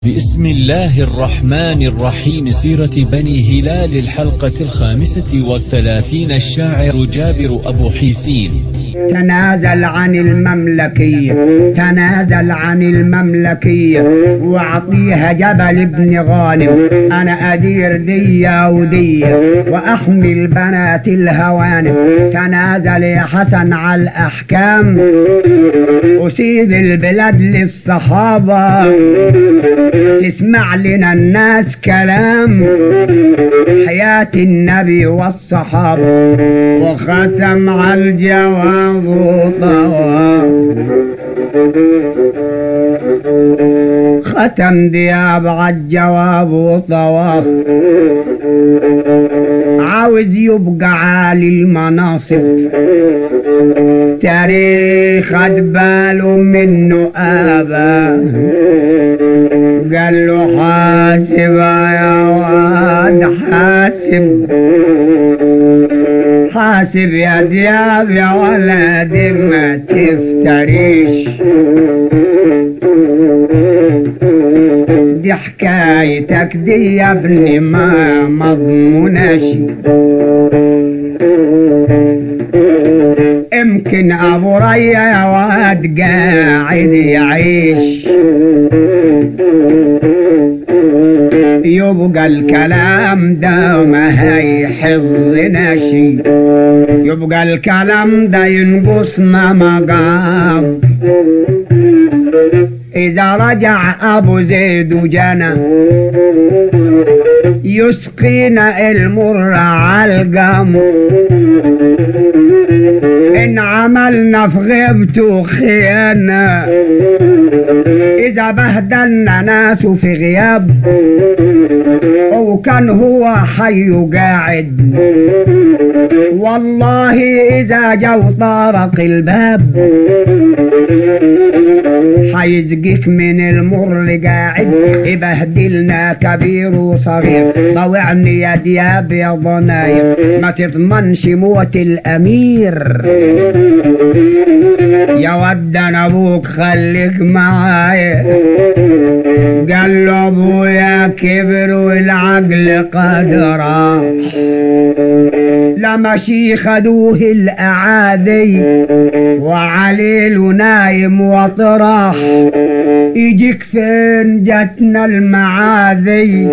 بسم الله الرحمن الرحيم سيرة بني هلال الحلقة الخامسة والثلاثين الشاعر جابر أبو حيسين تنازل عن المملكية تنازل عن المملكية واعطيها جبل ابن غانم انا ادير دية ودية واحمي البنات الهوانم تنازل يا حسن على الاحكام اسيب البلاد للصحابة تسمع لنا الناس كلام حياة النبي والصحابة وختم على الجواب طواب ختم دياب عالجواب وطواف عاوز يبقى عالي المناصب تاريخ خد باله منه آبا قال له حاسب يا واد حاسب حاسب يا دياب يا ولدي ما تفتريش دي حكايتك دي يا ابني ما مضموناش يمكن ابو ريا يا واد قاعد يعيش يبقى الكلام ده ما هيحظنا شي يبقى الكلام ده ينقصنا مقام إذا رجع أبو زيد وجانا يسقينا المر علقم إن عملنا في غيبته خيانة إذا بهدلنا ناس في غياب وكان هو حي قاعد والله إذا جو طارق الباب حيزقك من المر قاعد يبهدلنا كبير وصغير طوعني يا دياب يا ضناير ما تضمنش موت الامير يا ود انا ابوك خليك معايا قال له ابويا كبر والعقل قد راح لما شي خدوه الاعادي وعليل نايم وطراح يجيك فين جاتنا المعاذي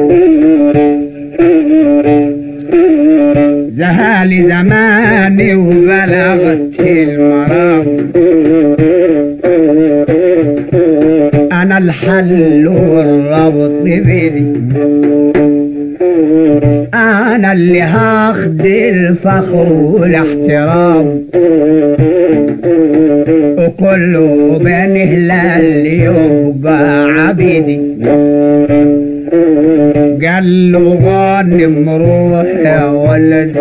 زهالي زماني وبلغت المرام انا الحل والربط بيدي انا اللي هاخد الفخر والاحترام وكله بين هلال يبقى عبيدي قال له غانم روح يا ولد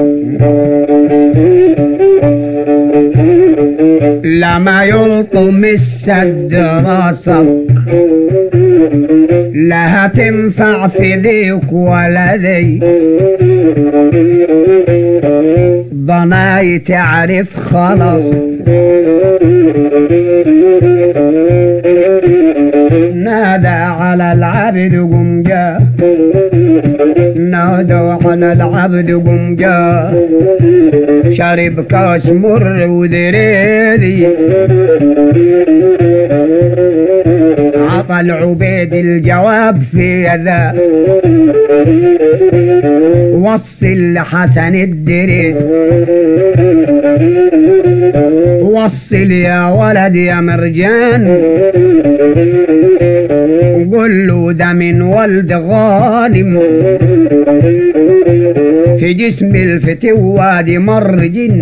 لما يلطم السد راسك لا هتنفع في ذيك ولا ذي ضناي تعرف خلاص نادى على العبد قم جاء نادوا على العبد قم جاء شرب كاس مر ودريدي عطى العبيد الجواب في ذا وصل لحسن الدريد وصل يا ولد يا مرجان قل له ده من ولد غانم في جسم الفتوة دي مرجن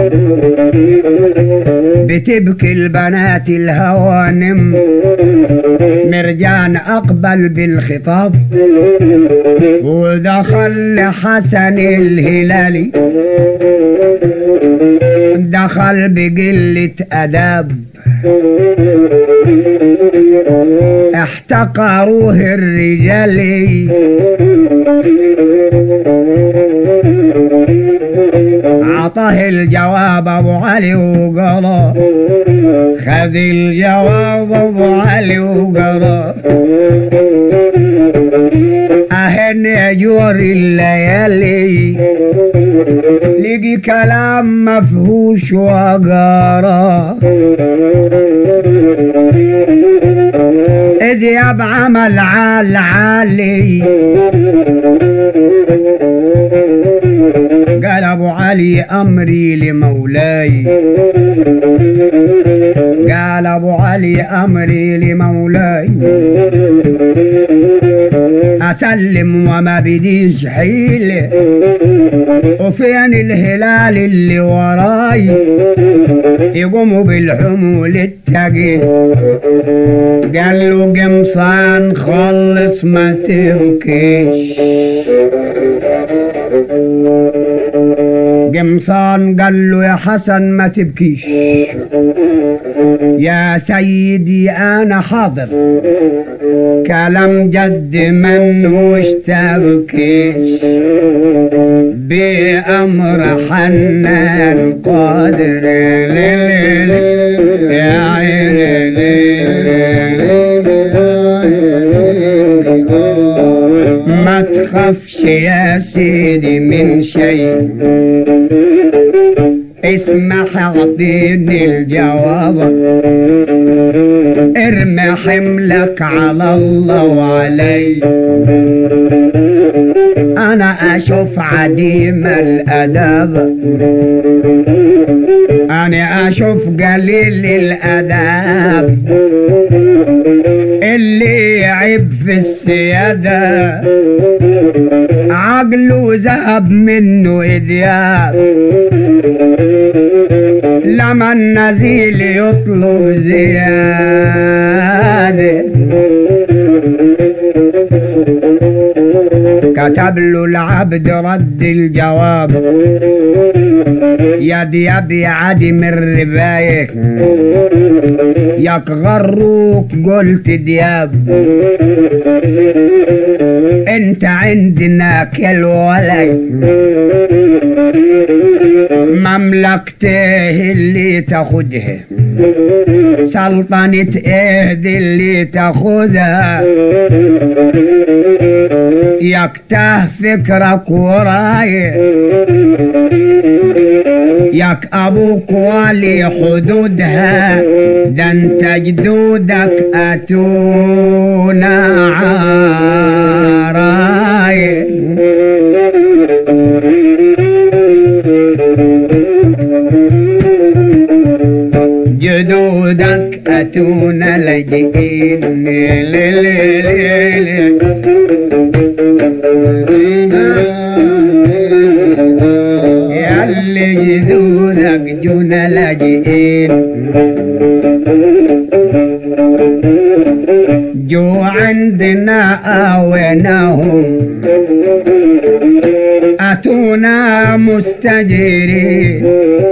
بتبكي البنات الهوانم مرجان أقبل بالخطاب ودخل حسن الهلالي دخل بقلة أداب احتقروه الرجال عطاه الجواب ابو علي وقرا خذ الجواب ابو علي وقرا جور الليالي لقي كلام مفهوش وقارا إذ بعمل عال عالي قال ابو علي امري لمولاي قال ابو علي امري لمولاي اسلم وما بديش حيله وفين الهلال اللي وراي يقوموا بالحمول التقيل قال له قمصان خلص ما تبكيش قمصان قال له يا حسن ما تبكيش يا سيدي انا حاضر كلام جد منوش تبكيش بأمر حنان قادر يا عيني ما تخافش يا سيدي من شيء اسمح اعطيني الجواب ارمي حملك على الله وعلي انا اشوف عديم الاداب انا اشوف قليل الاداب اللي يعيب في السيادة عقله ذهب منه إذياب لما النزيل يطلب زيادة كتب له العبد رد الجواب يا دياب يا عدم الرباية ياك غروك قلت دياب انت عندنا كل ولي مملكته اللي تاخدها سلطنة ايه دي اللي تاخدها يكته فكرك وراي ياك ابوك ولي حدودها ده انت جدودك اتونا عراي جدودك اتونا لجئين ياللي جدودك جونا لاجئين جو عندنا آويناهم أتونا مستجيرين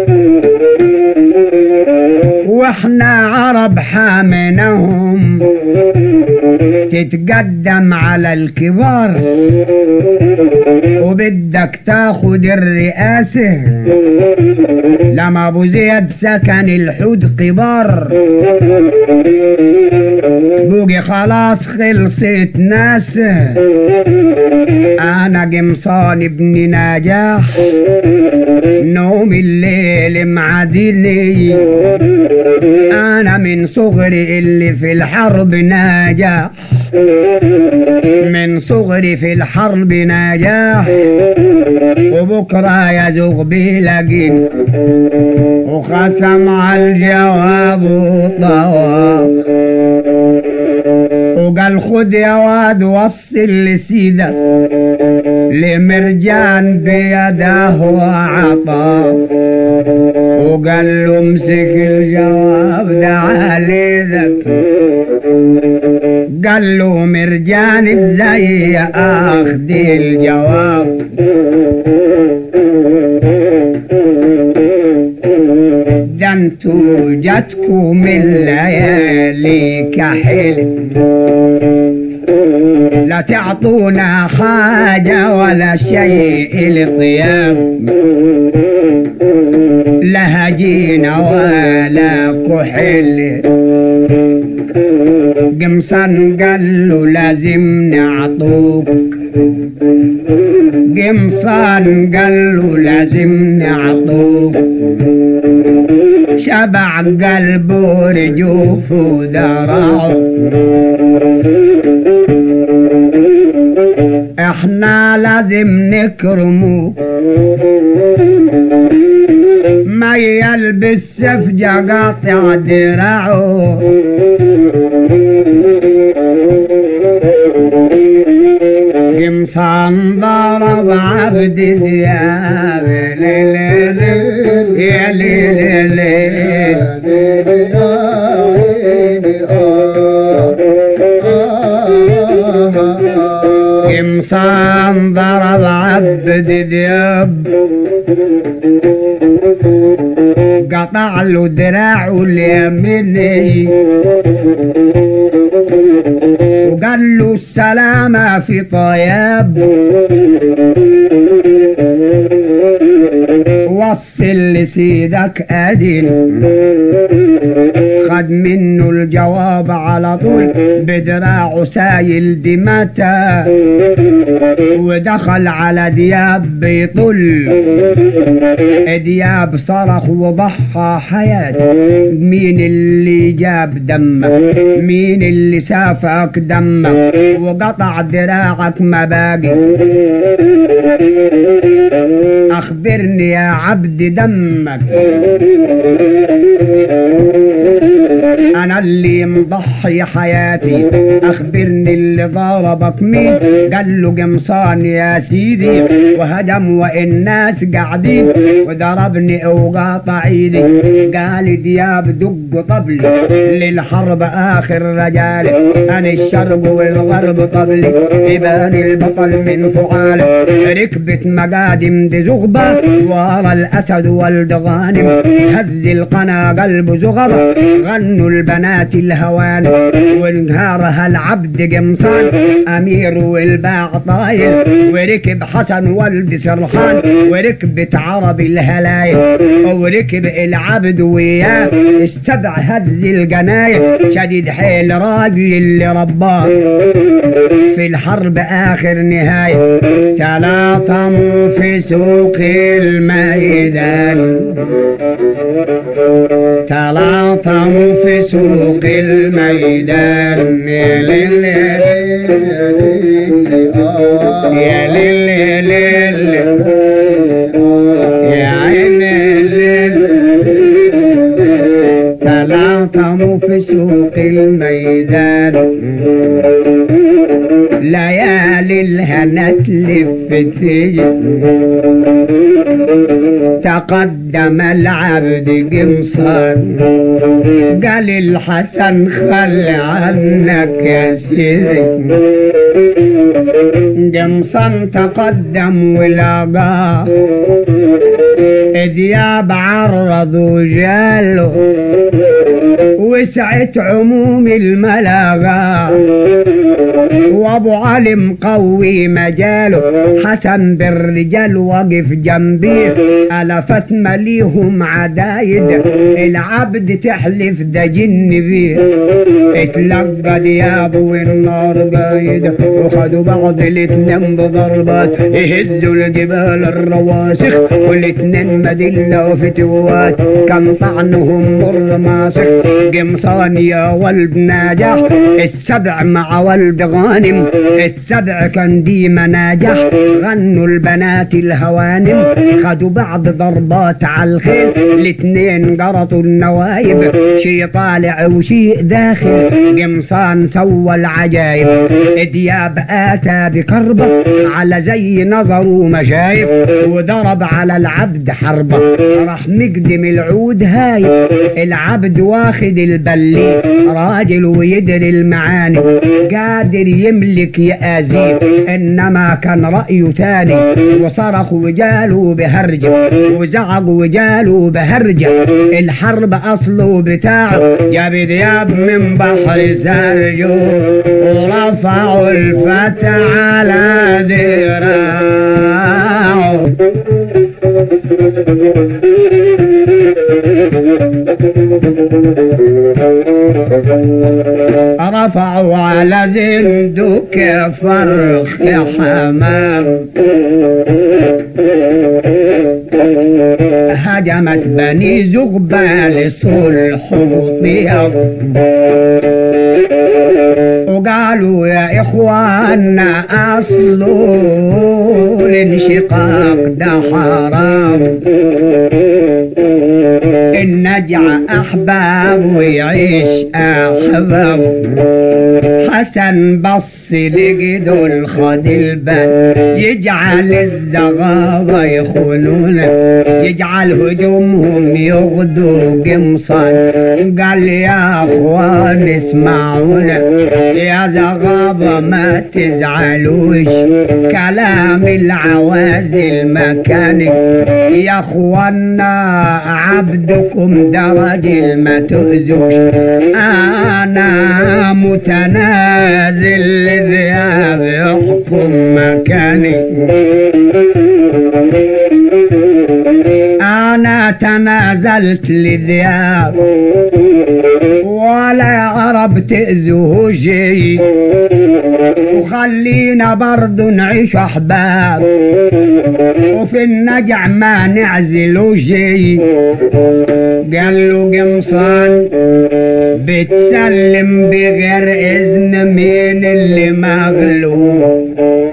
واحنا عرب حامنهم تتقدم على الكبار وبدك تاخد الرئاسة لما ابو زيد سكن الحود كبار بوجي خلاص خلصت ناس انا قمصان ابن نجاح نوم الليل معدلي انا من صغري اللي في الحرب نجاح من صغري في الحرب نجاح وبكرة يزوغ بلقين وختم على الجواب وطواف وقال خد يا واد وصل لسيدك لمرجان بيده وعطاه وقال له امسك الجواب ده عليك قال له مرجان ازاي اخذ الجواب ده انتوا جاتكم الليالي كحلم لا تعطونا حاجة ولا شيء لطياب لا هجينا ولا كحل قمصان قال له لازم نعطوك قمصان قال له لازم نعطوك شبع قلبه رجوف ودرعه احنا لازم نكرمه ما يلبس سفجة قاطع دراعه قمصان ضرب عبد دياب يا ليل قمصان ضرب عبد دياب قطع له دراعه اليميني وقال له السلامة في طياب وصل لسيدك أدين خد منه الجواب على طول بدراعه سايل دمتا ودخل على دياب بيطل دياب صرخ وضحى حياته مين اللي جاب دمك مين اللي سافك دمك وقطع دراعك ما باقي اخبرني يا عبد دمك انا اللي مضحي حياتي اخبرني اللي ضربك مين قال له قمصان يا سيدي وهدم والناس قاعدين وضربني وقاطع ايدي قال دياب دق طبلي للحرب اخر رجالي انا الشرق والغرب طبلي يبان البطل من فعاله ركبت مقادم دي زغبة ورا الاسد والد غانم هز القنا قلب زغبة غنوا البنات الهوان وانهارها العبد قمصان امير والباع طايل وركب حسن والد سرحان وركبت عرب الهلايل وركب العبد وياه السبع هز الجنايل شديد حيل راجل اللي رباه في الحرب اخر نهايه تلاطموا في سوق الميدان تلاطموا في سوق الميدان يا ليل يا ليل يا عين تلاطموا في سوق الميدان ليالي الهنا تلف تيجي تقدم العبد قمصان قال الحسن خل عنك يا سيدي قمصان تقدم ولقاه دياب عرض وجاله وسعت عموم الملاغة وابو علي مقوي مجاله حسن بالرجال وقف جنبيه ألفت مليهم عدايد العبد تحلف ده جن بيه اتلقى دياب والنار قايد وخدوا بعض الاتنين بضربات يهزوا الجبال الرواسخ والاتنين مدلة وفتوات كان طعنهم مر ماسخ قمصان يا ولد ناجح السبع مع ولد غانم السبع كان ديما ناجح غنوا البنات الهوانم خدوا بعض ضربات على الخيل الاتنين قرطوا النوايب شي طالع وشي داخل قمصان سوى العجايب دياب اتى بكربة على زي نظره مشايف وضرب على العبد حربة راح مقدم العود هاي العبد واخد البلي راجل ويدري المعاني قادر يملك يأذيه انما كان رأيه تاني وصرخ وجاله بهرجة وزعق وجاله بهرجة الحرب اصله بتاعه جاب دياب من بحر سرجه ورفعوا الفتى على ذراعه رفعوا على زندك فرخ حمام هجمت بني زغبال صلح وطيب وقالوا يا إخوانا أصل الانشقاق ده حرام إن نجع أحباب ويعيش أحباب حسن بص لقدو الخد البن يجعل الزغابة يخونون يجعل هجومهم يغدر قمصان قال يا اخوان اسمعونا يا زغابة ما تزعلوش كلام العوازل مكاني يا اخوانا عبدكم درج ما تؤذوش انا متنازل لذياب يحكم مكاني انا تنازلت لذياب ولا عرب تأذوه شيء وخلينا برضو نعيش احباب وفي النجع ما نعزلوا شيء قال له قمصان بتسلم بغير اذن مين اللي مغلوب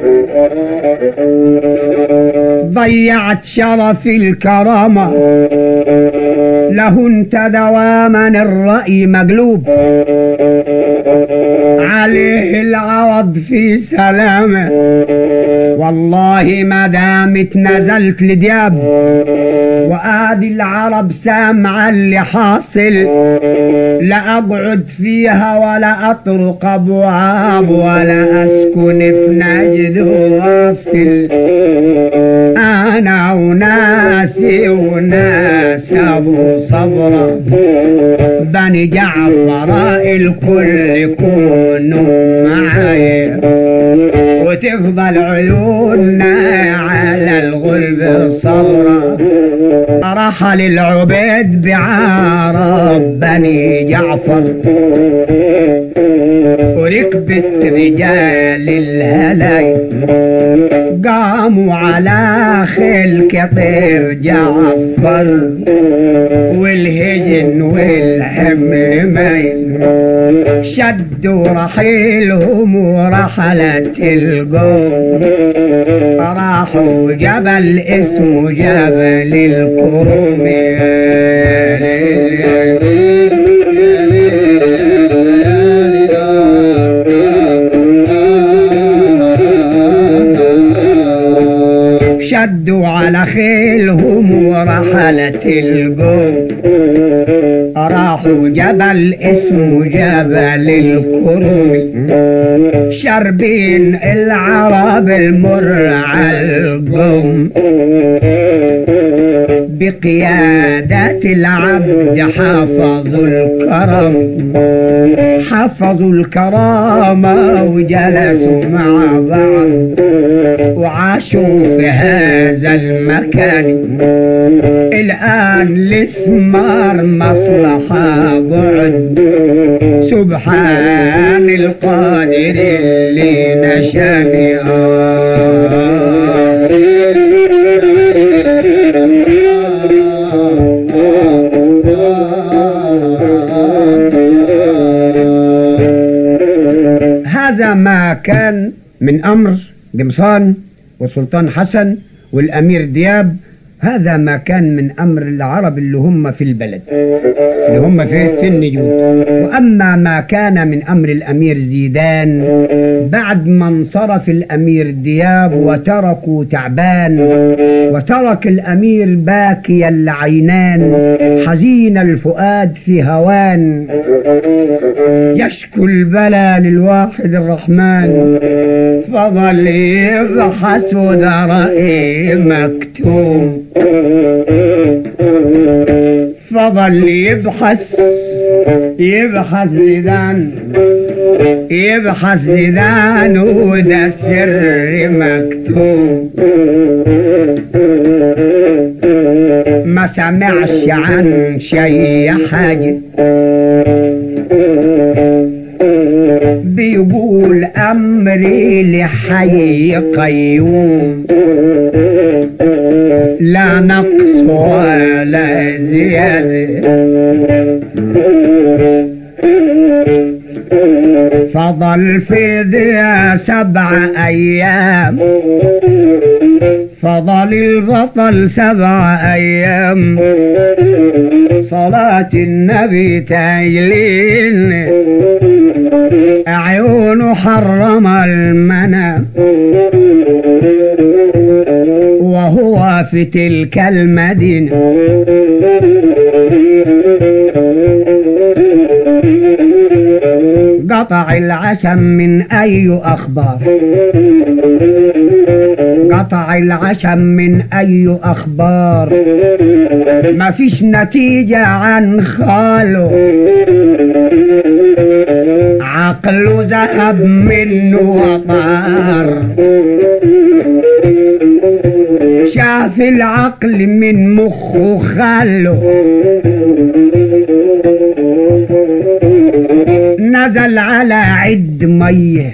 ضيعت شرف الكرامة له انت دواما الرأي مقلوب عليه العوض في سلامة والله ما دامت نزلت لدياب وادي العرب سامعة اللي حاصل لا اقعد فيها ولا اطرق ابواب ولا اسكن في نجد واصل انا وناسي وناس ابو صبرة بني جعفر الكل يكونوا معايا وتفضل عيوننا على الغلب صبرة رحل العبيد بعرب بني جعفر وركبت رجال الهلاي قاموا على خيل كطير جعفر والهجن والحمل ميل شدوا رحيلهم ورحلت القوم راحوا جبل اسمه جبل الكروم شدوا على خيلهم ورحلت القوم راحوا جبل اسمه جبل الكروم شربين العرب المر على القوم بقيادة العبد حافظوا الكرم حفظوا الكرامة وجلسوا مع بعض وعاشوا في هذا المكان الآن الاسمار مصلحة بعد سبحان القادر اللي نشاني هذا ما كان من أمر قمصان والسلطان حسن والأمير دياب هذا ما كان من أمر العرب اللي هم في البلد اللي هم في, في النجود وأما ما كان من أمر الأمير زيدان بعد ما انصرف الأمير دياب وتركوا تعبان وترك الأمير باكي العينان حزين الفؤاد في هوان يشكو البلا للواحد الرحمن فضل يبحث ذرائي مكتوم فضل يبحث يبحث زيدان يبحث زيدان وده السر مكتوب ما سمعش عن شي حاجة بيقول أمري لحي قيوم لا نقص ولا زيادة فضل في ذي سبع أيام فضل البطل سبع أيام صلاة النبي تايلين عيون حرم المنام وهو في تلك المدينة قطع العشم من أي أخبار قطع العشم من أي أخبار ما فيش نتيجة عن خاله عقله ذهب منه وطار شاف العقل من مخه خاله نزل على عد ميه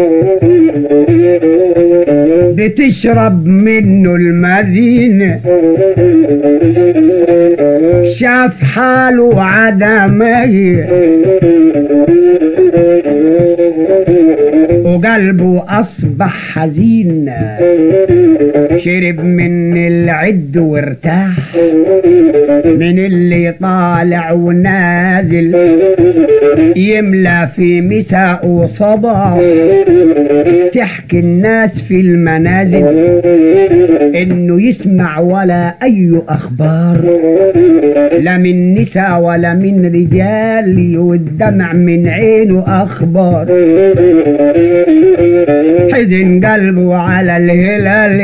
بتشرب منه المدينة شاف حاله عدمية وقلبه أصبح حزين شرب من العد وارتاح من اللي طالع ونازل يملى في مساء وصباح تحكي الناس في المنازل انه يسمع ولا اي اخبار لا من نساء ولا من رجال والدمع من عينه اخبار حزن قلبه على الهلال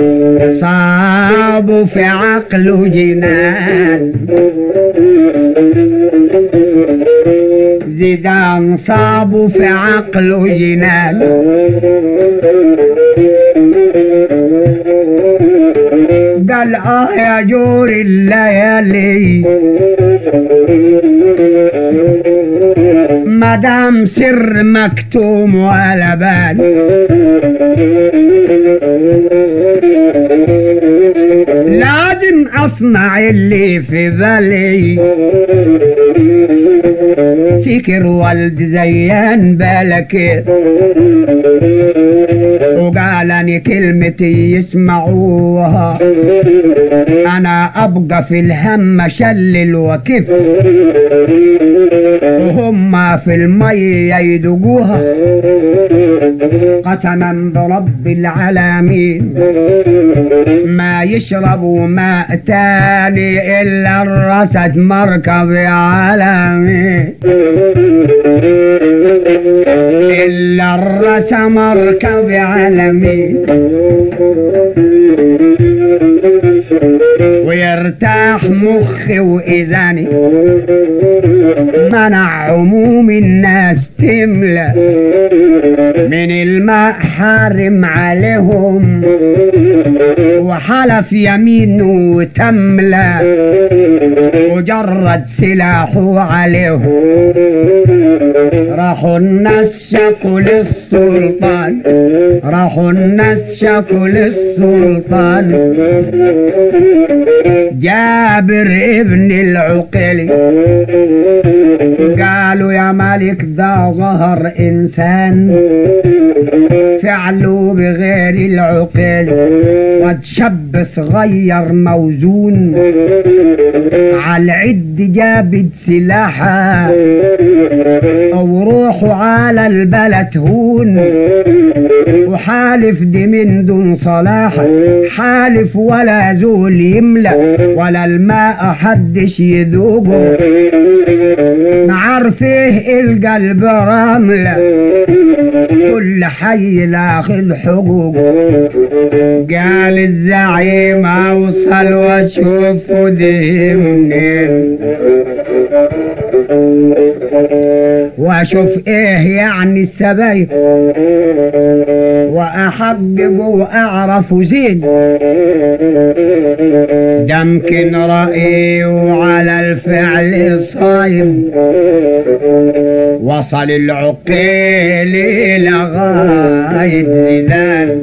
صابه في عقله جنان زيدان صابه في عقله جنان قال اه يا جور الليالي مدام سر مكتوم ولا بال لازم اصنع اللي في بالي سكر والد زيان بالك وقالني كلمتي يسمعوها انا ابقى في الهم شلل وكف وهم في المية يدقوها قسما برب العالمين ما يشربوا ماء تاني الا الرسد مركب عالمي الا الرس مركب عالمي ويرتاح مخي واذاني منع عموم الناس تملى من الماء حارم عليهم وحلف يمينه وتملى وجرد سلاحه عليهم راحوا الناس شكوا للسلطان راحوا الناس شكوا للسلطان جابر ابن العقيلي قالوا يا ملك ده ظهر انسان فعله بغير العقيل قد شاب صغير موزون على العد جابد سلاحه او روحوا على البلد هون وحالف دي من دون صلاح حالف ولا زول يملى ولا الماء حدش يذوقه معرفه القلب رملة كل حي لاخذ حقوقه قال الزعيم اوصل واشوف دي منين واشوف ايه يعني السبايك واحجب واعرف زين ده يمكن رأيه على الفعل صايم وصل العقيل لغاية زيدان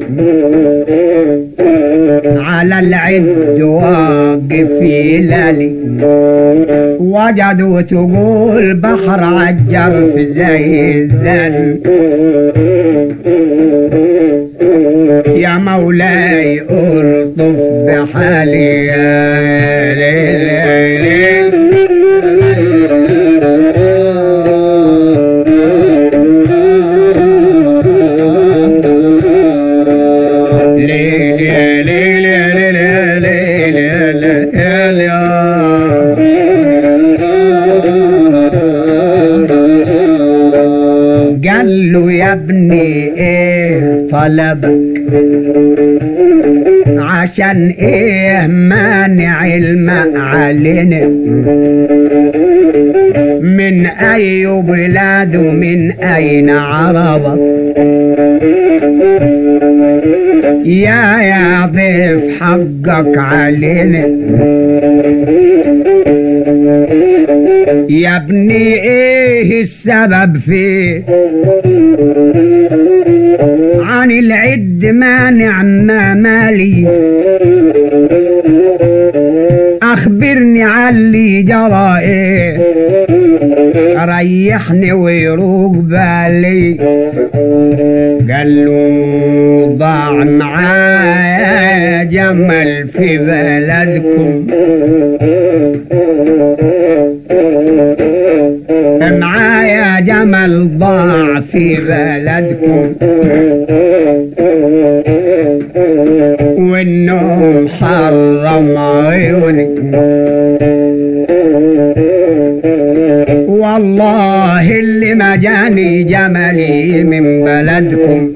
على العد واقف لالي وجدوا تقول بحر عجر في زي الذل يا مولاي الطف بحالي يا ليل يا ليل يا ليل يا ليل يا ليل يا ليل يا ليل قال له يا ابني ايه طلبك عشان ايه مانع الماء علينا من اي بلاد ومن اين عربك يا يا ضيف حقك علينا يا ابني ايه السبب فيه عن العد مانع ما مالي اخبرني علي جرى ايه ريحني ويروق بالي قال له ضاع معايا جمل في بلدكم معايا جمل ضاع في بلدكم والنوم حرم عيوني والله اللي ما جاني جملي من بلدكم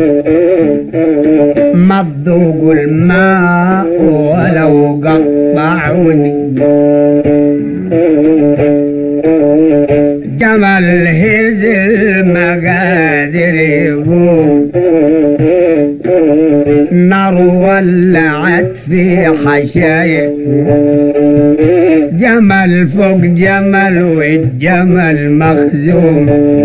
ما تذوقوا الماء ولو قطعوني جمل هزل مقادر يقوم نار ولعت في حشايا جمل فوق جمل والجمل مخزوم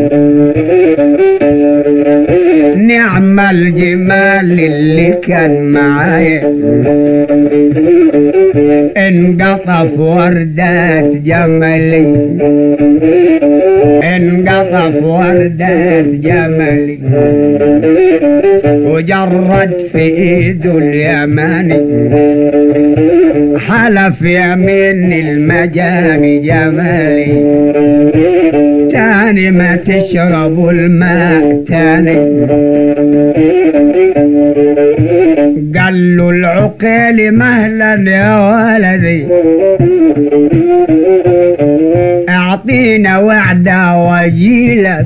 نعم الجمال اللي كان معايا انقطف وردات جملي انقطف وردات جملي وجرد في ايده اليماني حلف يمين المجاني جمالي تاني ما تشربوا الماء تاني قال له العقيل مهلا يا ولدي اعطينا وعدة واجيلك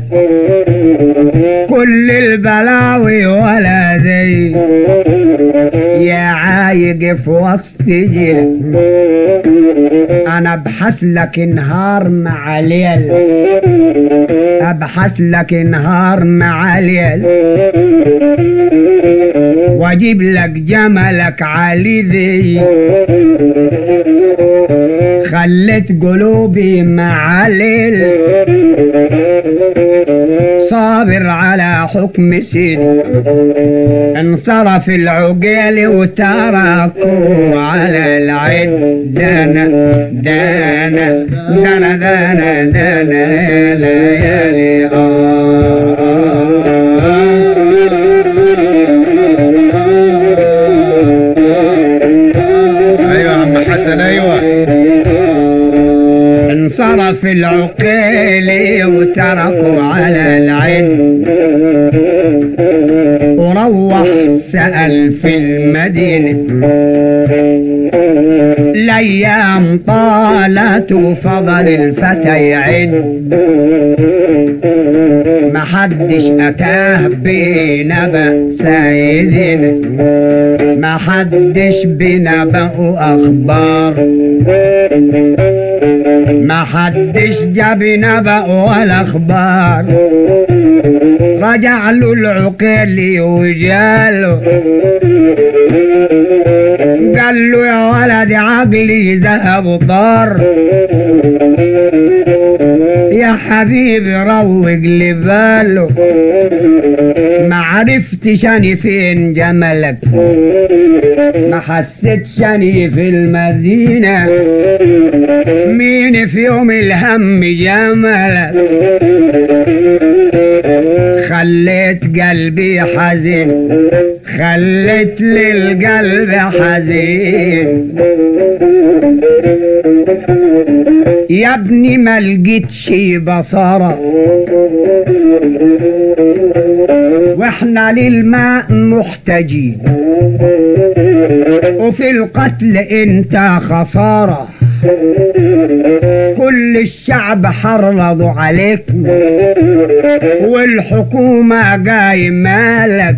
كل البلاوي ولدي يا عايق في وسط جيلك انا ابحث لك نهار مع ليل ابحث لك نهار مع ليل واجيب لك جملك علي ذي خلت قلوبي مع ليل صابر على حكم سيدي انصرف العقيل وتركوا على العد دانا دانا دانا دانا دانا يا ليالي ايوه يا عم حسن ايوه انصرف العقيل وتركوا على العد وروح سأل في المدينة الأيام طالت وفضل الفتى يعد محدش أتاه بنبأ سيدنا محدش بنبأ أخبار ما حدش جاب نبأ ولا اخبار رجع له العقيلي وجاله قال له يا ولد عقلي ذهب وطار يا حبيبي روق لباله ما عرفتش اني فين جملك ما حسيتش اني في المدينة مين في يوم الهم جملك خليت قلبي حزين خليت للقلب حزين يا ابني ما لقيتش بصارة واحنا للماء محتاجين وفي القتل انت خسارة كل الشعب حرضوا عليك والحكومة جاي مالك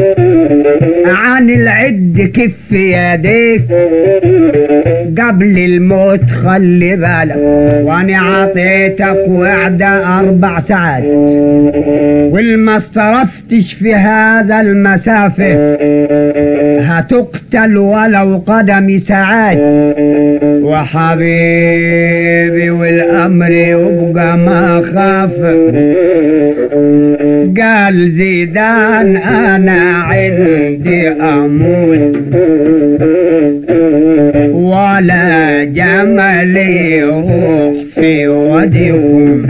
عن العد كف يديك قبل الموت خلي بالك وانا عطيتك وعدة اربع ساعات والما استرفتش في هذا المسافة هتقتل ولو قدم ساعات وحبيبي والامر يبقى ما خاف قال زيدان انا عندي اموت ولا جمل يروح في وديكم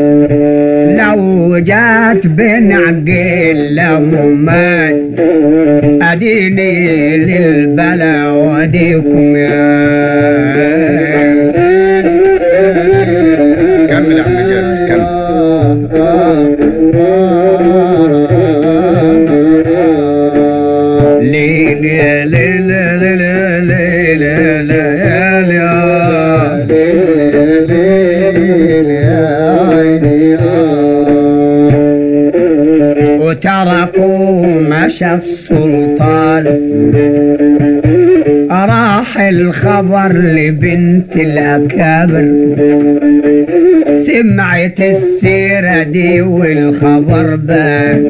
لو جات بنعقل لممات اديني للبلا وديكم يا كمل يا عم جابر كمل وتركوا مشى السلطان راح الخبر لبنت الأكابر سمعت السيرة دي والخبر بان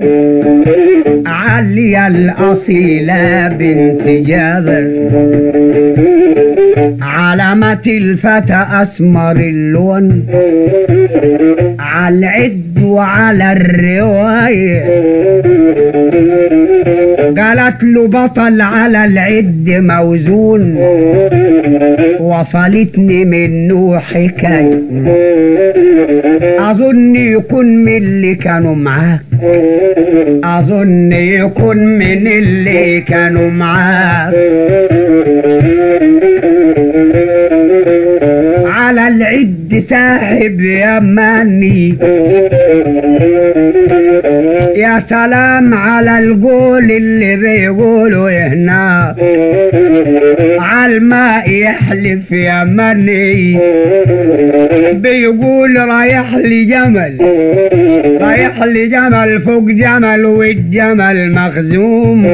عليا الأصيلة بنت جابر علامة الفتى أسمر اللون على العد وعلى الرواية قالت له بطل على العد موزون وصلتني منه حكاية أظن يكون من اللي كانوا معاك أظن يكون من اللي كانوا معاك على العد ساحب يماني يا سلام على القول اللي بيقولوا هنا على الماء يحلف يمني بيقول رايح لي جمل رايح لي جمل فوق جمل والجمل مخزوم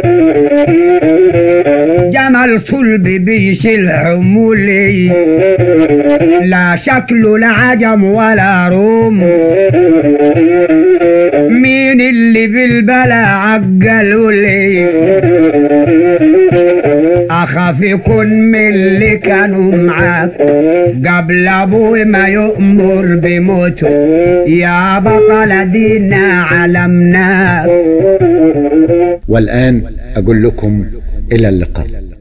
جمل صلب بيشيل حمولي لا شكله لا عجم ولا روم مين اللي بالبلا عقلوا لي اخاف يكون من اللي كانوا معاك قبل ابوي ما يؤمر بموته يا بطل دينا علمناك والآن أقول لكم إلى اللقاء